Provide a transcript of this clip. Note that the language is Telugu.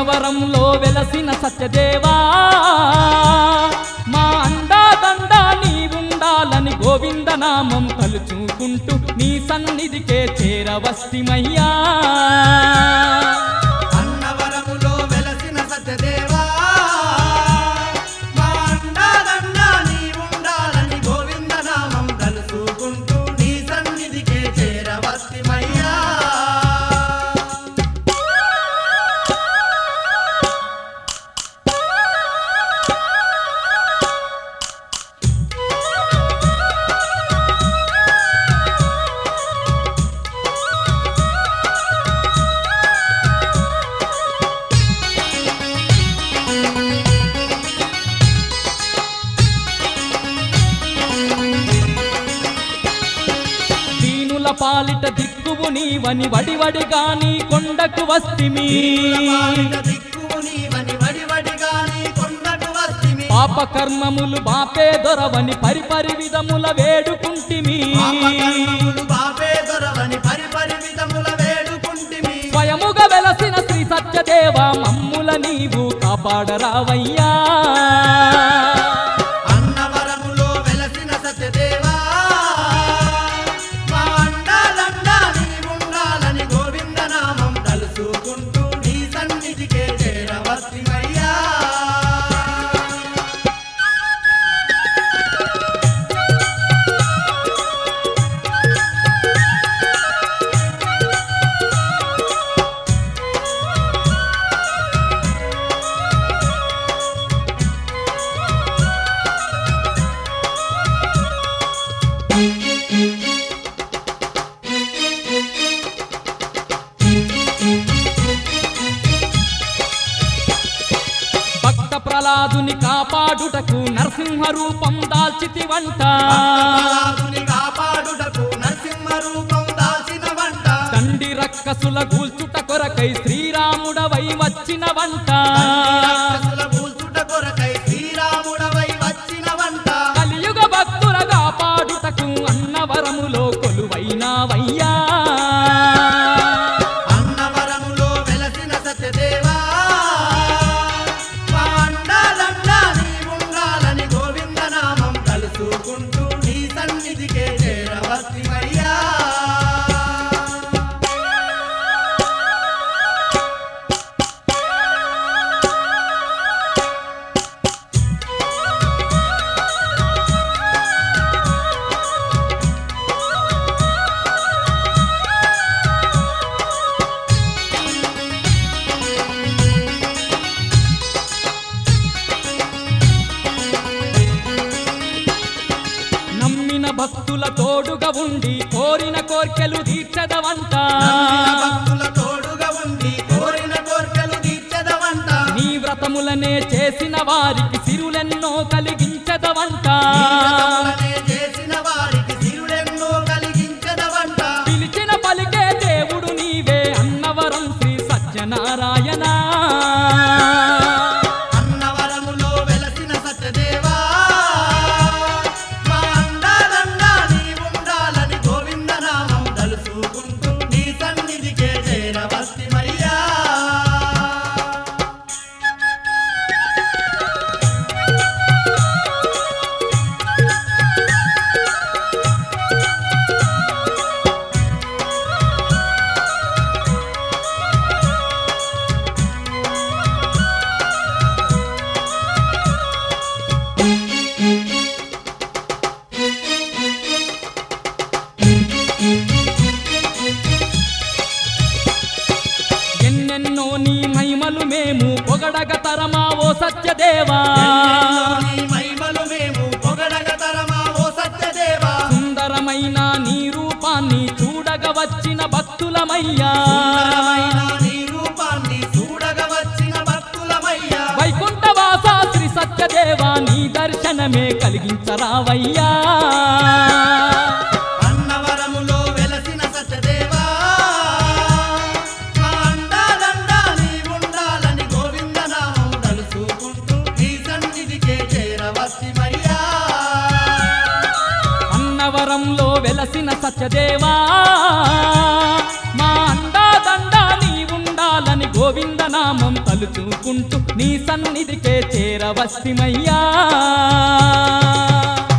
అన్నవరంలో వెలసిన సత్యదేవా మా అండాదండా నీ ఉండాలని గోవిందనామం తలుచుకుంటూ నీ సన్నిధికే చేరవస్తిమయ్యా అన్నవరములో వెలసిన సత్యదేవా మా అండాదండా నీ ఉండాలని గోవిందనామం తలుసుకుంటూ నీ సన్నిధికే చేరవస్తిమయ్యా దీనుల పాలిట దిక్కువు నీవని వడివడిగా నీ కొండకు వస్తిమి పాలిట దిక్కువు నీవని వడివడిగా నీ కొండకు వస్తిమి పాప కర్మములు బాపే దొరవని పరిపరి విధముల వేడుకుంటిమి పాపకర్మములు బాపే దొరవని పరిపరి విధముల వేడుకుంటిమి స్వయముగా వెలసిన శ్రీ సత్యదేవ మమ్ముల నీవు కాపాడరావయ్యా అన్నవరములో వెలసిన సత్యదేవా మా అండాలండా నీ ఉండాలని గోవిందనామం తలుసుకుంటూ నీ సన్నిధికే చేరవస్తిమయ్యా భక్త ప్రహ్లాదుని కాపాడుటకు నరసింహ రూపం దాల్చితి వంట ప్రహ్లాదుని కాపాడుటకు నరసింహ రూపం దాల్చిన వంట తండ్రి రక్కసుల గూల్చుట కొరకై శ్రీరాముడవై వచ్చిన వంట రాక్షసుల కూల్చుట కొరకై శ్రీరాముడవై వచ్చిన వంట కలియుగ భక్తుల కాపాడుటకు అన్నవరములో కొలువైనావయ్యా అన్నవరములో వెలసిన సత్యదేవా మా అండాలండా నీ ఉండాలని గోవిందనామం తలుసుకుంటూ నీ సన్నిధికే చేరవస్తిమయ్యా నమ్మిన భక్తుల తోడుగా ఉండి కోరిన కోర్కెలు తీర్చదవంట నమ్మిన భక్తుల తోడుగా ఉండి కోరిన కోర్కెలు తీర్చదవంట నీ వ్రతములనే చేసిన వారికి సిరులెన్నో కలిగించదవంట నీ వ్రతములనే చేసిన వారికి సిరులెన్నో కలిగించదవంట పిలిచిన పలికే దేవుడు నీవే అన్నవరం శ్రీ సత్యనారాయణ అన్నవరములో వెలసిన సత్యదేవా మా అండాలండా నీ ఉండాలని గోవిందనామం తలుసుకుంటూ నీ సన్నిధికే చేరవస్తిమయ్యా ఎన్నెన్నో నీ మహిమలు మేము పొగడగ తరమా ఓ సత్యదేవా నీ మహిమలు మేము పొగడగ తరమా ఓ సత్యదేవా సుందరమైన నీ రూపాన్ని చూడగ వచ్చిన భక్తులమయ్యా సుందరమైన నీ రూపాన్ని చూడగ వచ్చిన భక్తులమయ్యా వైకుంఠవాస శ్రీ సత్యదేవా నీ దర్శనమే కలిగించరావయ్యా అన్నవరములో వెలసిన సత్యదేవా మా అండాలండా నీ ఉండాలని గోవిందనామం తలుసుకుంటూ నీ సన్నిధికే చేరవస్తిమయ్యా అన్నవరంలో వెలసిన సత్యదేవా మా అండాదండా నీ ఉండాలని గో గోవిందనామం తలుచుకుంటూ నీ సన్నిధికే చేరవస్తిమయ్యా